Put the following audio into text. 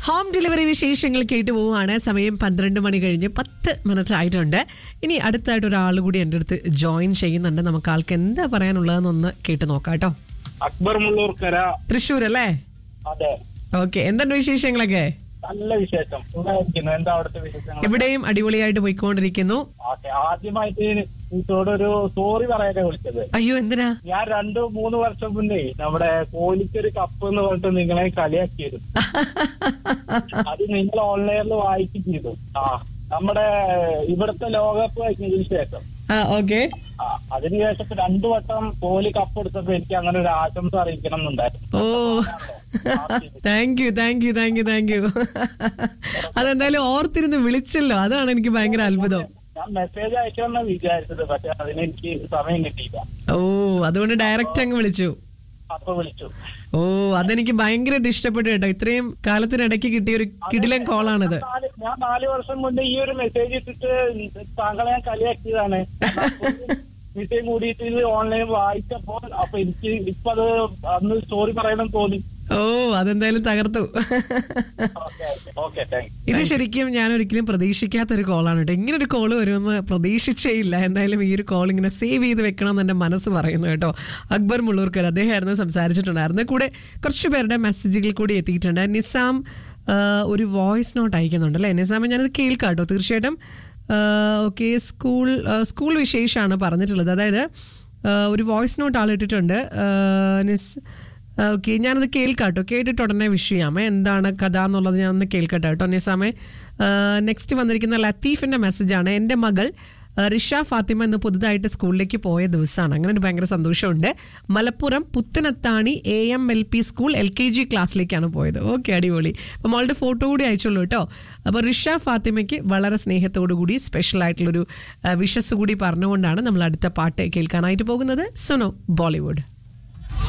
home delivery വിശേഷങ്ങൾ കേട്ടു പോവുകയാണ് സമയം പന്ത്രണ്ട് മണി കഴിഞ്ഞ് പത്ത് മിനിറ്റ് ആയിട്ടുണ്ട് ഇനി അടുത്തായിട്ട് ഒരാൾ കൂടി എൻ്റെ അടുത്ത് ജോയിൻ ചെയ്യുന്നുണ്ട് നമുക്ക് ആൾക്ക് എന്താ പറയാനുള്ളതെന്നൊന്ന് കേട്ട് നോക്കാം കേട്ടോ അക്ബർ മുള്ളൂർക്കര തൃശ്ശൂർ അല്ലേ അതെ ഓക്കെ എന്തുണ്ട് വിശേഷങ്ങളൊക്കെ നല്ല വിശേഷം സുഖമായിരിക്കുന്നു എന്താ അവിടുത്തെ വിശേഷങ്ങൾ എവിടെയും അടിപൊളിയായിട്ട് പോയിക്കൊണ്ടിരിക്കുന്നു ഓക്കെ ആദ്യമായിട്ട് ഇതോടൊരു സോറി പറയാനാ വിളിച്ചത് അയ്യോ എന്തിനാ ഞാൻ രണ്ടു മൂന്ന് വർഷം മുന്നേ നമ്മുടെ കോഹ്ലിക്കൊരു കപ്പ് എന്ന് പറഞ്ഞിട്ട് നിങ്ങളെ കളിയാക്കിയിരുന്നു അത് നിങ്ങൾ ഓൺലൈനിൽ വായിക്കും ചെയ്തു ആ നമ്മുടെ ഇവിടുത്തെ ലോകകപ്പ് കഴിഞ്ഞതിന് ശേഷം ആ ഓക്കെ ആ അതിനുശേഷം ഇപ്പൊ രണ്ടു വട്ടം കോഹ്ലി കപ്പ് എടുത്തപ്പോ എനിക്ക് അങ്ങനെ ഒരു ആശംസ അറിയിക്കണം എന്നുണ്ടായിരുന്നു ഓ thank you thank you thank you thank you അതെന്തായാലും ഓർത്തിരുന്ന് വിളിച്ചല്ലോ അതാണ് എനിക്ക് ഭയങ്കര അത്ഭുതം ഞാൻ മെസ്സേജ് അയക്കണമെന്ന് വിചാരിച്ചത് പക്ഷെ അതിനെനിക്ക് സമയം കിട്ടിയില്ല ഓ അതുകൊണ്ട് ഡയറക്റ്റ് അങ്ങ് വിളിച്ചു അപ്പൊ വിളിച്ചു ഓ അതെനിക്ക് ഭയങ്കരമായിട്ട് ഇഷ്ടപ്പെട്ടു കേട്ടോ ഇത്രയും കാലത്തിനിടയ്ക്ക് കിട്ടിയ ഒരു കിടിലൻ കോളാണിത് നാല് ഞാൻ നാല് വർഷം മുന്നേ ഈ ഒരു മെസ്സേജ് ഇട്ടിട്ട് താങ്കളെ ഞാൻ കളിയാക്കിയതാണ് വിഷയം കൂടിയിട്ട് ഇത് ഓൺലൈൻ വായിച്ചപ്പോൾ അപ്പൊ എനിക്ക് ഇപ്പൊ അത് അന്ന് സ്റ്റോറി പറയണം തോന്നി ഓ അതെന്തായാലും തകർത്തു ഓക്കെ ഓക്കെ താങ്ക് ഇത് ശരിക്കും ഞാൻ ഒരിക്കലും പ്രതീക്ഷിക്കാത്ത ഒരു കോളാണ് കേട്ടോ ഇങ്ങനെ ഒരു കോള് വരുമെന്ന് പ്രതീക്ഷിച്ചേ ഇല്ല എന്തായാലും ഈ ഒരു കോൾ ഇങ്ങനെ സേവ് ചെയ്ത് വെക്കണം എന്ന് എൻ്റെ മനസ്സ് പറയുന്നു കേട്ടോ അക്ബർ മുള്ളൂർക്കർ അദ്ദേഹമായിരുന്നു സംസാരിച്ചിട്ടുണ്ടായിരുന്നു കൂടെ കുറച്ച് പേരുടെ മെസ്സേജുകൾ കൂടി എത്തിയിട്ടുണ്ട് നിസാം ആ, ഒരു വോയിസ് നോട്ട് അയക്കുന്നുണ്ട് അല്ലേ നിസാമെ ഞാനത് കേൾക്കാം കേട്ടോ തീർച്ചയായിട്ടും ഓക്കെ സ്കൂൾ ആ, സ്കൂൾ വിശേഷമാണ് പറഞ്ഞിട്ടുള്ളത് അതായത് ആ, ഒരു വോയിസ് നോട്ട് ആളിട്ടിട്ടുണ്ട് ആ, നിസ് ഓക്കെ ഞാനത് കേൾക്കാട്ടോ കേട്ടിട്ട് ഉടനെ വിഷ് ചെയ്യാമേ എന്താണ് കഥ എന്നുള്ളത് ഞാനൊന്ന് കേൾക്കട്ടെ കേട്ടോ നിസാമേ നെക്സ്റ്റ് വന്നിരിക്കുന്ന ലത്തീഫിന്റെ മെസ്സേജാണ് എൻ്റെ മകൾ ആ, റിഷ ഫാത്തിമ ഇന്ന് പുതുതായിട്ട് സ്കൂളിലേക്ക് പോയ ദിവസമാണ് അങ്ങനെ ഒരു ഭയങ്കര സന്തോഷമുണ്ട് Malappuram Puthanathani A M L P school L K G ക്ലാസ്സിലേക്കാണ് പോയത് ഓക്കെ അടിപൊളി അപ്പം മോളുടെ ഫോട്ടോ കൂടി അയച്ചോളൂ കേട്ടോ അപ്പോൾ റിഷ ഫാത്തിമയ്ക്ക് വളരെ സ്നേഹത്തോടു കൂടി സ്പെഷ്യൽ ആയിട്ടുള്ളൊരു വിഷസ് കൂടി പറഞ്ഞുകൊണ്ടാണ് നമ്മൾ അടുത്ത പാട്ട് കേൾക്കാനായിട്ട് പോകുന്നത് സുനോ ബോളിവുഡ്